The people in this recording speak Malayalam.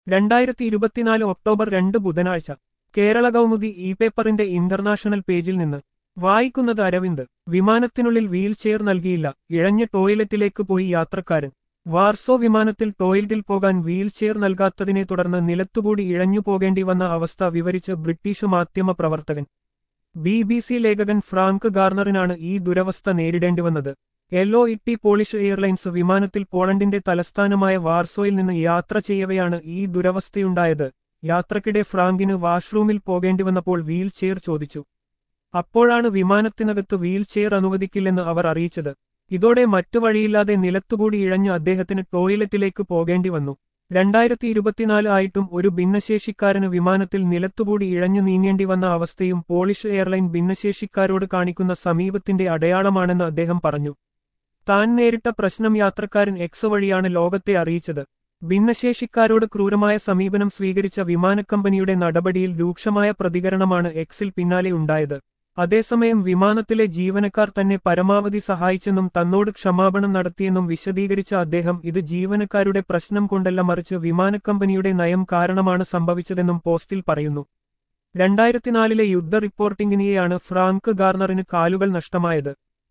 രണ്ടായിരത്തി ഇരുപത്തിനാല് ഒക്ടോബർ രണ്ട് ബുധനാഴ്ച കേരള കൗമുദി ഇ പേപ്പറിന്റെ ഇന്റർനാഷണൽ പേജിൽ നിന്ന് വായിക്കുന്നത് അരവിന്ദ് വിമാനത്തിനുള്ളിൽ വീൽ ചെയർ നൽകിയില്ല ഇഴഞ്ഞ് ടോയ്ലറ്റിലേക്ക് പോയി യാത്രക്കാരൻ വാർസോ വിമാനത്തിൽ ടോയ്ലറ്റിൽ പോകാൻ വീൽ ചെയർ നൽകാത്തതിനെ തുടർന്ന് നിലത്തുകൂടി ഇഴഞ്ഞു പോകേണ്ടി വന്ന അവസ്ഥ വിവരിച്ച് ബ്രിട്ടീഷ് മാധ്യമ പ്രവർത്തകൻ ബി ബി സി ലേഖകൻ ഫ്രാങ്ക് ഗാർണറിനാണ് ഈ ദുരവസ്ഥ നേരിടേണ്ടിവന്നത് എല്ലോ ഇട്ടി പോളിഷ് എയർലൈൻസ് വിമാനത്തിൽ പോളണ്ടിന്റെ തലസ്ഥാനമായ വാർസോയിൽ നിന്ന് യാത്ര ചെയ്യവെയാണ് ഈ ദുരവസ്ഥയുണ്ടായത് യാത്രക്കിടെ ഫ്രാങ്കിന് വാഷ്റൂമിൽ പോകേണ്ടി വന്നപ്പോൾ വീൽ ചെയർ ചോദിച്ചു അപ്പോഴാണ് വിമാനത്തിനകത്ത് വീൽ ചെയർ അനുവദിക്കില്ലെന്ന് അവർ അറിയിച്ചത് ഇതോടെ മറ്റു വഴിയില്ലാതെ നിലത്തുകൂടി ഇഴഞ്ഞ് അദ്ദേഹത്തിന് ടോയ്ലറ്റിലേക്ക് പോകേണ്ടി വന്നു രണ്ടായിരത്തി ഇരുപത്തിനാല് ആയിട്ടും ഒരു ഭിന്നശേഷിക്കാരന് വിമാനത്തിൽ നിലത്തുകൂടി ഇഴഞ്ഞു നീങ്ങേണ്ടി വന്ന അവസ്ഥയും പോളിഷ് എയർലൈൻ ഭിന്നശേഷിക്കാരോട് കാണിക്കുന്ന സമീപത്തിന്റെ അടയാളമാണെന്ന് അദ്ദേഹം പറഞ്ഞു താൻ നേരിട്ട പ്രശ്നം യാത്രക്കാരൻ എക്സ് വഴിയാണ് ലോകത്തെ അറിയിച്ചത് ഭിന്നശേഷിക്കാരോട് ക്രൂരമായ സമീപനം സ്വീകരിച്ച വിമാനക്കമ്പനിയുടെ നടപടിയിൽ രൂക്ഷമായ പ്രതികരണമാണ് എക്സിൽ പിന്നാലെ ഉണ്ടായത് അതേസമയം വിമാനത്തിലെ ജീവനക്കാർ തന്നെ പരമാവധി സഹായിച്ചെന്നും തന്നോട് ക്ഷമാപണം നടത്തിയെന്നും വിശദീകരിച്ച അദ്ദേഹം ഇത് ജീവനക്കാരുടെ പ്രശ്നം കൊണ്ടല്ല മറിച്ച് വിമാനക്കമ്പനിയുടെ നയം കാരണമാണ് സംഭവിച്ചതെന്നും പോസ്റ്റിൽ പറയുന്നു രണ്ടായിരത്തിനാലിലെ യുദ്ധ റിപ്പോർട്ടിംഗിനിയെയാണ് ഫ്രാങ്ക് ഗാർണറിന് കാലുകൾ നഷ്ടമായത്